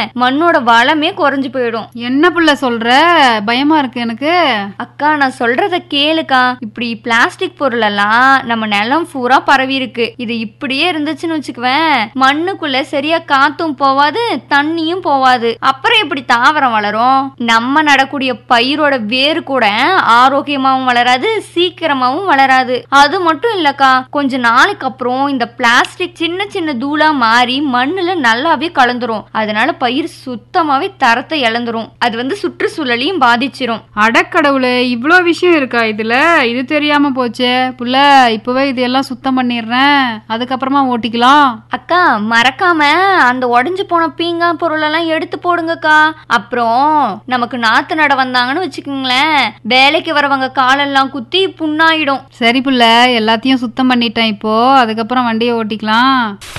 மண்ணோட வளமே குறைஞ்சு போயிடும் என்ன புள்ள சொல்ற பயமா இருக்கு எனக்கு அக்கா நான் சொல்றத கேளுக்கா இப்படி பிளாஸ்டிக் பொருள் எல்லாம் நம்ம நிலம் பூரா பரவி இருக்கு இது இப்படியே இருந்துச்சுன்னு வச்சுக்குவேன் மண்ணுக்குள்ள சரியா காத்தும் போவாது தண்ணியும் போவாது அப்புறம் எப்படி தாவரம் வளரும் நம்ம நடக்கூடிய பயிரோட வேர் கூட ஆரோக்கியமாவும் வளராது சீக்கிரமாவும் வளராது அது மட்டும் இல்லக்கா கொஞ்ச நாளைக்கு அப்புறம் இந்த பிளாஸ்டிக் சின்ன சின்ன தூளா மாறி மண்ணுல நல்லாவே கலந்துரும் அதனால பயிர் சுத்தமாவே தரத்தை இழந்துரும் அது வந்து சுற்றுச்சூழலையும் பாதிச்சிரும் அடக்கடவுளே இவ்ளோ விஷயம் இருக்கா இதுல இது தெரியாம போச்சே புள்ள இப்பவே இதெல்லாம் சுத்தம் பண்ணிடுறேன் அதுக்கப்புறமா ஓட்டிக்கலாம் அக்கா மறக்காம அந்த உடைஞ்சு போன பீங்கான் பொருள் எல்லாம் எடுத்து போடுங்கக்கா அப்புறம் நமக்கு நாத்து நட வந்தாங்கன்னு வச்சுக்கோங்களேன் வேலைக்கு வரவங்க காலெல்லாம் குத்தி புண்ணாயிடும் சரி புள்ள எல்லாத்தையும் சுத்தம் பண்ணிட்டேன் இப்போ அதுக்கப்புறம் வண்டியை ஓட்டிக்கலாம்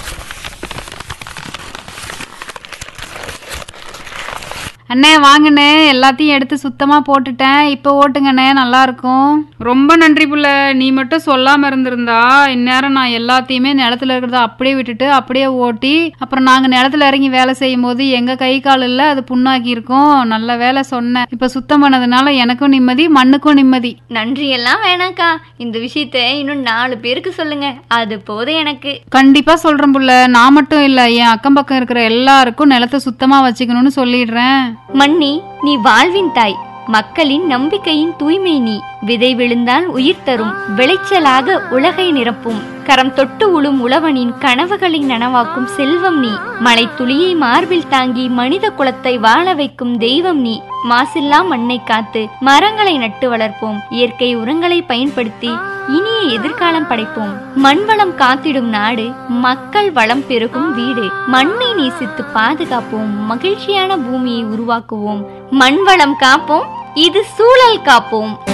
அண்ணே வாங்கண்ணே எல்லாத்தையும் எடுத்து சுத்தமா போட்டுட்டேன் இப்போ ஓட்டுங்கண்ணே நல்லா இருக்கும் ரொம்ப நன்றி புள்ள நீ மட்டும் சொல்லாம இருந்திருந்தா இந்நேரம் நான் எல்லாத்தையுமே நிலத்துல இருக்கிறத அப்படியே விட்டுட்டு அப்படியே ஓட்டி அப்புறம் நாங்க நிலத்துல இறங்கி வேலை செய்யும் போது எங்க கை கால் இல்ல அது புண்ணாக்கி இருக்கும் நல்ல வேலை சொன்னேன் இப்ப சுத்தம் பண்ணதுனால எனக்கும் நிம்மதி மண்ணுக்கும் நிம்மதி நன்றி எல்லாம் வேணாக்கா இந்த விஷயத்த இன்னும் நாலு பேருக்கு சொல்லுங்க அது போதும் எனக்கு கண்டிப்பா சொல்றேன் புள்ள நான் மட்டும் இல்ல என் அக்கம் பக்கம் இருக்கிற எல்லாருக்கும் நிலத்தை சுத்தமா வச்சுக்கணும்னு சொல்லிடுறேன் மண்ணி நீ வாழ்வின் தாய் மக்களின் நம்பிக்கையின் தூய்மை நீ விதை விழுந்தால் உயிர் தரும் விளைச்சலாக உலகை நிரப்பும் கரம் தொட்டு உழும் உழவனின் கனவுகளை நனவாக்கும் செல்வம் நீ மழை துளியை மார்பில் தாங்கி மனித குலத்தை வாழ வைக்கும் தெய்வம் நீ மாசில்லா மண்ணை காத்து மரங்களை நட்டு வளர்ப்போம் இயற்கை உரங்களை பயன்படுத்தி இனிய எதிர்காலம் படைப்போம் மண்வளம் காத்திடும் நாடு மக்கள் வளம் பெருகும் வீடு மண்ணை நேசித்து பாதுகாப்போம் மகிழ்ச்சியான பூமியை உருவாக்குவோம் மண்வளம் காப்போம் இது சூழல் காப்போம்